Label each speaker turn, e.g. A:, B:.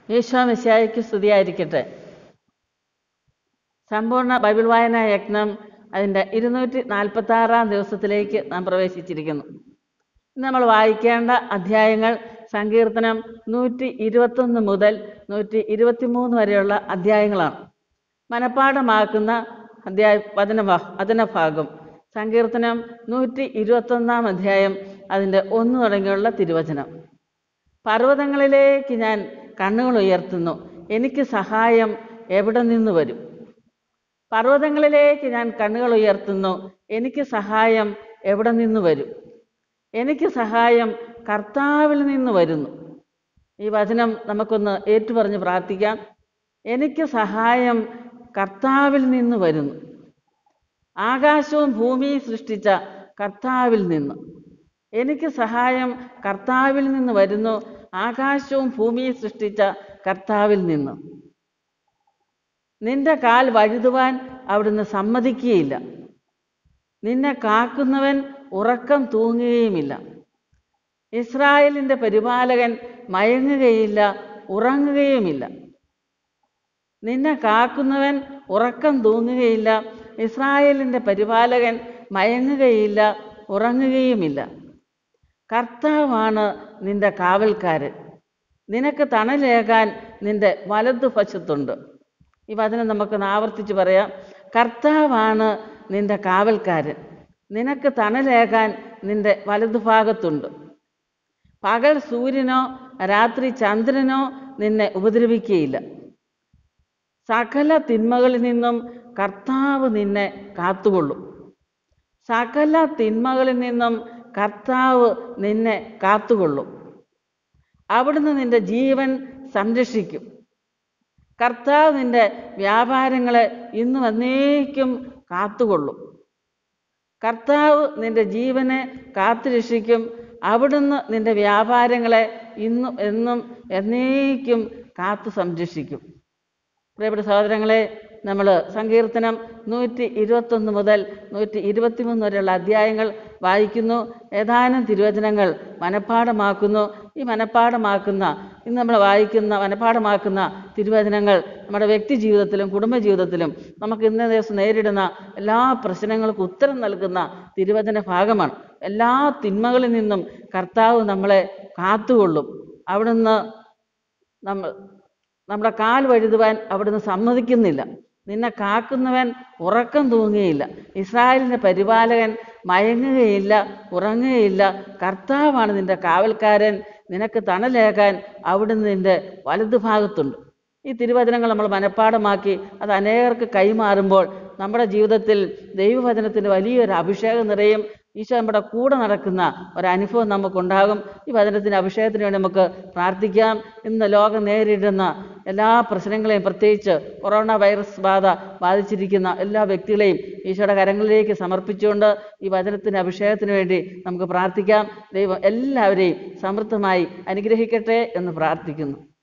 A: ഈശോ മിശിഹായ്ക്ക് സ്തുതിയായിരിക്കട്ടെ സമ്പൂർണ്ണ ബൈബിൾ വായനാ യജ്ഞം അതിൻ്റെ ഇരുന്നൂറ്റി നാൽപ്പത്തി ആറാം ദിവസത്തിലേക്ക് നാം പ്രവേശിച്ചിരിക്കുന്നു ഇന്ന് നമ്മൾ വായിക്കേണ്ട അധ്യായങ്ങൾ സങ്കീർത്തനം നൂറ്റി ഇരുപത്തൊന്ന് മുതൽ നൂറ്റി ഇരുപത്തിമൂന്ന് വരെയുള്ള അധ്യായങ്ങളാണ് മനഃപ്പാഠമാക്കുന്ന അധ്യായ വചന വചനഭാഗം സങ്കീർത്തനം നൂറ്റി ഇരുപത്തൊന്നാം അധ്യായം അതിൻ്റെ ഒന്ന് തുടങ്ങിയുള്ള തിരുവചനം പർവ്വതങ്ങളിലേക്ക് ഞാൻ കണ്ണുകൾ ഉയർത്തുന്നു എനിക്ക് സഹായം എവിടെ നിന്ന് വരും പർവ്വതങ്ങളിലേക്ക് ഞാൻ കണ്ണുകൾ ഉയർത്തുന്നു എനിക്ക് സഹായം എവിടെ നിന്ന് വരും എനിക്ക് സഹായം കർത്താവിൽ നിന്ന് വരുന്നു ഈ വചനം നമുക്കൊന്ന് ഏറ്റുപറഞ്ഞ് പ്രാർത്ഥിക്കാം എനിക്ക് സഹായം കർത്താവിൽ നിന്ന് വരുന്നു ആകാശവും ഭൂമിയും സൃഷ്ടിച്ച കർത്താവിൽ നിന്ന് എനിക്ക് സഹായം കർത്താവിൽ നിന്ന് വരുന്നു ആകാശവും ഭൂമിയും സൃഷ്ടിച്ച കർത്താവിൽ നിന്ന് നിന്റെ കാൽ വഴുതുവാൻ അവിടുന്ന് സമ്മതിക്കുകയില്ല നിന്നെ കാക്കുന്നവൻ ഉറക്കം തൂങ്ങുകയുമില്ല ഇസ്രായേലിൻ്റെ പരിപാലകൻ മയങ്ങുകയില്ല ഉറങ്ങുകയുമില്ല നിന്നെ കാക്കുന്നവൻ ഉറക്കം തൂങ്ങുകയില്ല ഇസ്രായേലിൻ്റെ പരിപാലകൻ മയങ്ങുകയില്ല ഉറങ്ങുകയുമില്ല കർത്താവാണ് നിന്റെ കാവൽക്കാരൻ നിനക്ക് തണലേകാൻ നിന്റെ വലതുവശത്തുണ്ട് ഈ വചനം നമുക്കൊന്ന് ആവർത്തിച്ച് പറയാം കർത്താവാണ് നിന്റെ കാവൽക്കാരൻ നിനക്ക് തണലേകാൻ നിന്റെ വലതുഭാഗത്തുണ്ട് പകൽ സൂര്യനോ രാത്രി ചന്ദ്രനോ നിന്നെ ഉപദ്രവിക്കുകയില്ല സകല തിന്മകളിൽ നിന്നും കർത്താവ് നിന്നെ കാത്തുകൊള്ളും സകല തിന്മകളിൽ നിന്നും കർത്താവ് നിന്നെ കാത്തുകൊള്ളും അവിടുന്ന് നിന്റെ ജീവൻ സംരക്ഷിക്കും കർത്താവ് നിന്റെ വ്യാപാരങ്ങളെ ഇന്നും എന്നേക്കും കാത്തുകൊള്ളും കർത്താവ് നിന്റെ ജീവനെ കാത്തുരക്ഷിക്കും അവിടുന്ന് നിന്റെ വ്യാപാരങ്ങളെ ഇന്നും എന്നും എന്നേക്കും കാത്തു സംരക്ഷിക്കും പ്രിയപ്പെട്ട സഹോദരങ്ങളെ നമ്മൾ സങ്കീർത്തനം നൂറ്റി ഇരുപത്തൊന്ന് മുതൽ നൂറ്റി ഇരുപത്തിമൂന്ന് വരെയുള്ള അധ്യായങ്ങൾ വായിക്കുന്നു ഏതാനും തിരുവചനങ്ങൾ മനഃപ്പാഠമാക്കുന്നു ഈ മനഃപ്പാഠമാക്കുന്ന ഇന്ന് നമ്മൾ വായിക്കുന്ന മനഃപ്പാഠമാക്കുന്ന തിരുവചനങ്ങൾ നമ്മുടെ വ്യക്തി ജീവിതത്തിലും കുടുംബ ജീവിതത്തിലും നമുക്ക് ഇന്ന ദിവസം നേരിടുന്ന എല്ലാ പ്രശ്നങ്ങൾക്കും ഉത്തരം നൽകുന്ന തിരുവചന ഭാഗമാണ് എല്ലാ തിന്മകളിൽ നിന്നും കർത്താവ് നമ്മളെ കാത്തുകൊള്ളും അവിടുന്ന് നമ്മൾ നമ്മുടെ കാൽ വഴുതുവാൻ അവിടുന്ന് സമ്മതിക്കുന്നില്ല നിന്നെ കാക്കുന്നവൻ ഉറക്കം തൂങ്ങുകയില്ല ഇസ്രായേലിൻ്റെ പരിപാലകൻ മയങ്ങുകയില്ല ഉറങ്ങുകയില്ല കർത്താവാണ് നിന്റെ കാവൽക്കാരൻ നിനക്ക് തണലേകാൻ അവിടുന്ന് നിന്റെ വലതുഭാഗത്തുണ്ട് ഈ തിരുവചനങ്ങൾ നമ്മൾ മനഃപ്പാഠമാക്കി അത് അനേകർക്ക് കൈമാറുമ്പോൾ നമ്മുടെ ജീവിതത്തിൽ ദൈവവചനത്തിൻ്റെ വലിയൊരു അഭിഷേകം നിറയും ഈശോ നമ്മുടെ കൂടെ നടക്കുന്ന ഒരനുഭവം നമുക്കുണ്ടാകും ഈ വചനത്തിൻ്റെ അഭിഷേകത്തിന് വേണ്ടി നമുക്ക് പ്രാർത്ഥിക്കാം ഇന്ന് ലോകം നേരിടുന്ന എല്ലാ പ്രശ്നങ്ങളെയും പ്രത്യേകിച്ച് കൊറോണ വൈറസ് ബാധ ബാധിച്ചിരിക്കുന്ന എല്ലാ വ്യക്തികളെയും ഈശോയുടെ കരങ്ങളിലേക്ക് സമർപ്പിച്ചുകൊണ്ട് ഈ വചനത്തിൻ്റെ അഭിഷേകത്തിന് വേണ്ടി നമുക്ക് പ്രാർത്ഥിക്കാം ദൈവം എല്ലാവരെയും സമൃദ്ധമായി അനുഗ്രഹിക്കട്ടെ എന്ന് പ്രാർത്ഥിക്കുന്നു